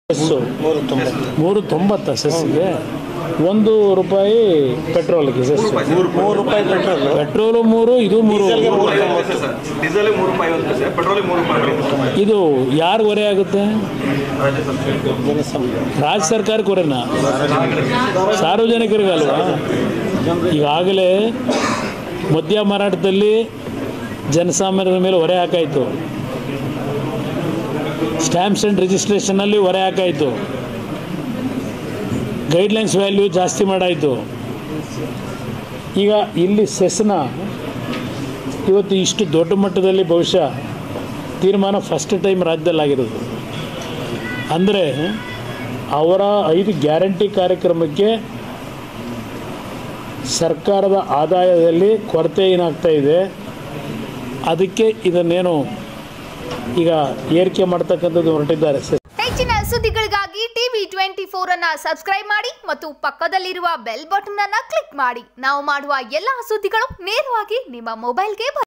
bus ಮೂರು ತೊಂಬತ್ತು ಮೂರು ತೊಂಬತ್ತ ಸೆಸ್ಸಿಗೆ ಒಂದು ರೂಪಾಯಿ ಪೆಟ್ರೋಲ್ಗೆ ಸೆಸ್ ಮೂರು ರೂಪಾಯಿ ಪೆಟ್ರೋಲ್ ಪೆಟ್ರೋಲು ಮೂರು ಇದು ಮೂರು ಡೀಸೆಲ್ಗೆ ಮೂರು ತೊಂಬತ್ತು ಡೀಸೆಲ್ ಮೂರು ರೂಪಾಯಿ ಐವತ್ತು ಪೈಸೆ ಪೆಟ್ರೋಲ್ ಮೂರು ರೂಪಾಯಿ ಐವತ್ತು ಇದು ಯಾರು ಹೊರೆ ಆಗುತ್ತೆ ರಾಜ್ಯ ಸರ್ಕಾರ ಜನಸಂಖ್ಯೆ ರಾಜ್ಯ ಸರ್ಕಾರಕ್ಕೆ ಹೊರೆನಾ ಸಾರ್ವಜನಿಕರಿಗಲ್ವಾ ಈಗಾಗಲೇ ಮದ್ಯ ಮಾರಾಟದಲ್ಲಿ ಜನಸಾಮಾನ್ಯರ ಮೇಲೆ ಹೊರೆ ಹಾಕಾಯಿತು ಸ್ಟ್ಯಾಂಪ್ಸ್ ಆ್ಯಂಡ್ ರಿಜಿಸ್ಟ್ರೇಷನಲ್ಲಿ ಹೊರೆ ಹಾಕಾಯಿತು ಗೈಡ್ಲೈನ್ಸ್ ವ್ಯಾಲ್ಯೂ ಜಾಸ್ತಿ ಮಾಡಾಯಿತು ಈಗ ಇಲ್ಲಿ ಸೆಸ್ನ ಇವತ್ತು ಇಷ್ಟು ದೊಡ್ಡ ಮಟ್ಟದಲ್ಲಿ ಬಹುಶಃ ತೀರ್ಮಾನ ಫಸ್ಟ್ ಟೈಮ್ ರಾಜ್ಯದಲ್ಲಾಗಿರೋದು ಅಂದರೆ ಅವರ ಐದು ಗ್ಯಾರಂಟಿ ಕಾರ್ಯಕ್ರಮಕ್ಕೆ ಸರ್ಕಾರದ ಆದಾಯದಲ್ಲಿ ಕೊರತೆ ಏನಾಗ್ತಾ ಇದೆ ಅದಕ್ಕೆ ಇದನ್ನೇನು ಈಗ ಏರಿಕೆ ಮಾಡ್ತಕ್ಕಂಥದ್ದು ಹೊರಟಿದ್ದಾರೆ ಹೆಚ್ಚಿನ ಸುದ್ದಿಗಳಿಗಾಗಿ ಟಿವಿ ಟ್ವೆಂಟಿ ಫೋರ್ ಅನ್ನ ಸಬ್ಸ್ಕ್ರೈಬ್ ಮಾಡಿ ಮತ್ತು ಪಕ್ಕದಲ್ಲಿರುವ ಬೆಲ್ ಬಟನ್ ಅನ್ನ ಕ್ಲಿಕ್ ಮಾಡಿ ನಾವು ಮಾಡುವ ಎಲ್ಲಾ ಸುದ್ದಿಗಳು ನೇರವಾಗಿ ನಿಮ್ಮ ಮೊಬೈಲ್ಗೆ ಬರುತ್ತೆ